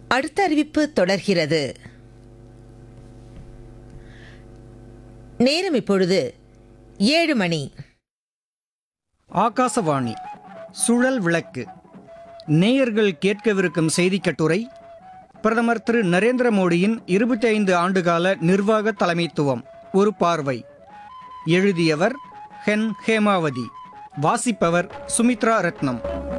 அடுத்த அறிவிப்பு தொடர்கிறது நேரம் இப்பொழுது ஏழு மணி ஆகாசவாணி சுழல் விளக்கு நேயர்கள் கேட்கவிருக்கும் செய்திக் கட்டுரை பிரதமர் திரு நரேந்திர மோடியின் இருபத்தி ஐந்து ஆண்டுகால நிர்வாக தலைமைத்துவம் ஒரு பார்வை எழுதியவர் ஹென் ஹேமாவதி வாசிப்பவர் சுமித்ரா ரத்னம்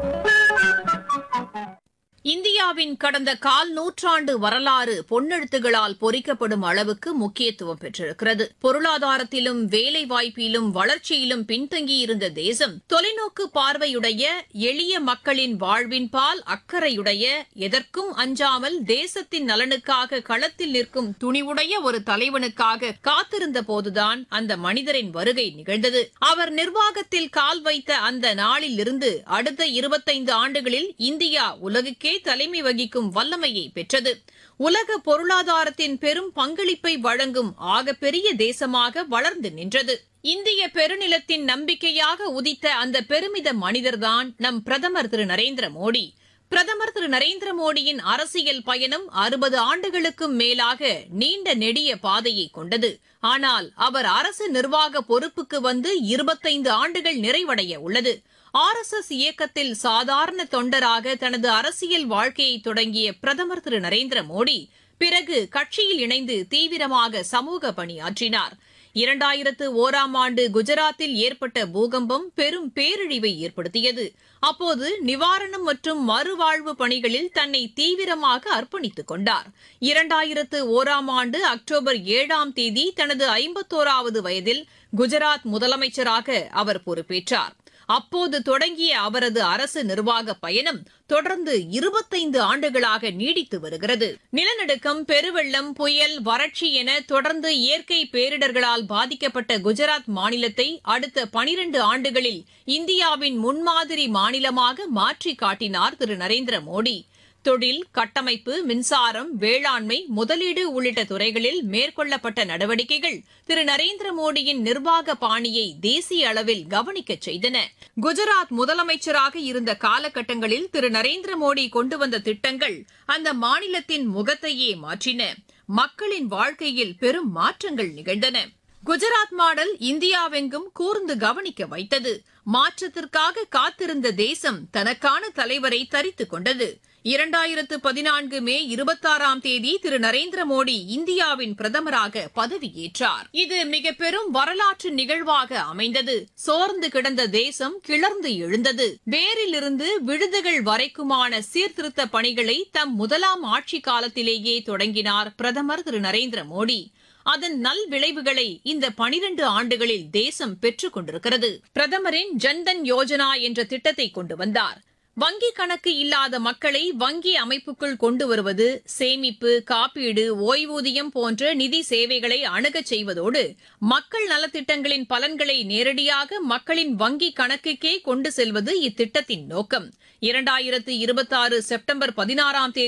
இந்தியாவின் கடந்த கால் நூற்றாண்டு வரலாறு பொன்னெழுத்துகளால் பொறிக்கப்படும் அளவுக்கு முக்கியத்துவம் பெற்றிருக்கிறது பொருளாதாரத்திலும் வேலை வாய்ப்பிலும் வளர்ச்சியிலும் பின்தங்கியிருந்த தேசம் தொலைநோக்கு பார்வையுடைய எளிய மக்களின் வாழ்வின் பால் அக்கறையுடைய எதற்கும் அஞ்சாமல் தேசத்தின் நலனுக்காக களத்தில் நிற்கும் துணிவுடைய ஒரு தலைவனுக்காக காத்திருந்த போதுதான் அந்த மனிதரின் வருகை நிகழ்ந்தது அவர் நிர்வாகத்தில் கால் வைத்த அந்த நாளில் இருந்து அடுத்த இருபத்தைந்து ஆண்டுகளில் இந்தியா உலகுக்கே தலைமை வகிக்கும் வல்லமையை பெற்றது உலக பொருளாதாரத்தின் பெரும் பங்களிப்பை வழங்கும் ஆகப்பெரிய தேசமாக வளர்ந்து நின்றது இந்திய பெருநிலத்தின் நம்பிக்கையாக உதித்த அந்த பெருமித மனிதர்தான் நம் பிரதமர் திரு நரேந்திர மோடி பிரதமர் திரு நரேந்திர மோடியின் அரசியல் பயணம் அறுபது ஆண்டுகளுக்கும் மேலாக நீண்ட நெடிய பாதையை கொண்டது ஆனால் அவர் அரசு நிர்வாக பொறுப்புக்கு வந்து இருபத்தைந்து ஆண்டுகள் நிறைவடைய உள்ளது ஆர் எஸ் எஸ் இயக்கத்தில் சாதாரண தொண்டராக தனது அரசியல் வாழ்க்கையை தொடங்கிய பிரதமர் திரு நரேந்திர மோடி பிறகு கட்சியில் இணைந்து தீவிரமாக சமூக பணியாற்றினார் இரண்டாயிரத்து ஓராம் ஆண்டு குஜராத்தில் ஏற்பட்ட பூகம்பம் பெரும் பேரழிவை ஏற்படுத்தியது அப்போது நிவாரணம் மற்றும் மறுவாழ்வு பணிகளில் தன்னை தீவிரமாக அர்ப்பணித்துக் கொண்டார் இரண்டாயிரத்து ஓராம் ஆண்டு அக்டோபர் ஏழாம் தேதி தனது ஐம்பத்தோராவது வயதில் குஜராத் முதலமைச்சராக அவர் பொறுப்பேற்றார் அப்போது தொடங்கிய அவரது அரசு நிர்வாக பயணம் தொடர்ந்து இருபத்தைந்து ஆண்டுகளாக நீடித்து வருகிறது நிலநடுக்கம் பெருவெள்ளம் புயல் வறட்சி என தொடர்ந்து இயற்கை பேரிடர்களால் பாதிக்கப்பட்ட குஜராத் மாநிலத்தை அடுத்த பனிரண்டு ஆண்டுகளில் இந்தியாவின் முன்மாதிரி மாநிலமாக மாற்றி காட்டினார் திரு நரேந்திர மோடி தொழில் கட்டமைப்பு மின்சாரம் வேளாண்மை முதலீடு உள்ளிட்ட துறைகளில் மேற்கொள்ளப்பட்ட நடவடிக்கைகள் திரு நரேந்திர மோடியின் நிர்வாக பாணியை தேசிய அளவில் கவனிக்கச் செய்தன குஜராத் முதலமைச்சராக இருந்த காலகட்டங்களில் திரு நரேந்திர மோடி கொண்டு வந்த திட்டங்கள் அந்த மாநிலத்தின் முகத்தையே மாற்றின மக்களின் வாழ்க்கையில் பெரும் மாற்றங்கள் நிகழ்ந்தன குஜராத் மாடல் இந்தியாவெங்கும் கூர்ந்து கவனிக்க வைத்தது மாற்றத்திற்காக காத்திருந்த தேசம் தனக்கான தலைவரை தரித்துக் கொண்டது இரண்டாயிரத்து பதினான்கு மே இருபத்தாறாம் தேதி திரு நரேந்திர மோடி இந்தியாவின் பிரதமராக பதவியேற்றார் இது மிக பெரும் வரலாற்று நிகழ்வாக அமைந்தது சோர்ந்து கிடந்த தேசம் கிளர்ந்து எழுந்தது வேரிலிருந்து விழுதுகள் வரைக்குமான சீர்திருத்த பணிகளை தம் முதலாம் ஆட்சி காலத்திலேயே தொடங்கினார் பிரதமர் திரு நரேந்திர மோடி அதன் நல் விளைவுகளை இந்த பனிரண்டு ஆண்டுகளில் தேசம் பெற்றுக் கொண்டிருக்கிறது பிரதமரின் ஜன்தன் யோஜனா என்ற திட்டத்தை கொண்டு வந்தார் வங்கி கணக்கு இல்லாத மக்களை வங்கி அமைப்புக்குள் கொண்டு வருவது சேமிப்பு காப்பீடு ஓய்வூதியம் போன்ற நிதி சேவைகளை அணுகச் செய்வதோடு மக்கள் நலத்திட்டங்களின் பலன்களை நேரடியாக மக்களின் வங்கி கணக்குக்கே கொண்டு செல்வது இத்திட்டத்தின் நோக்கம் இரண்டாயிரத்து இருபத்தாறு செப்டம்பர் பதினாறாம் தேதி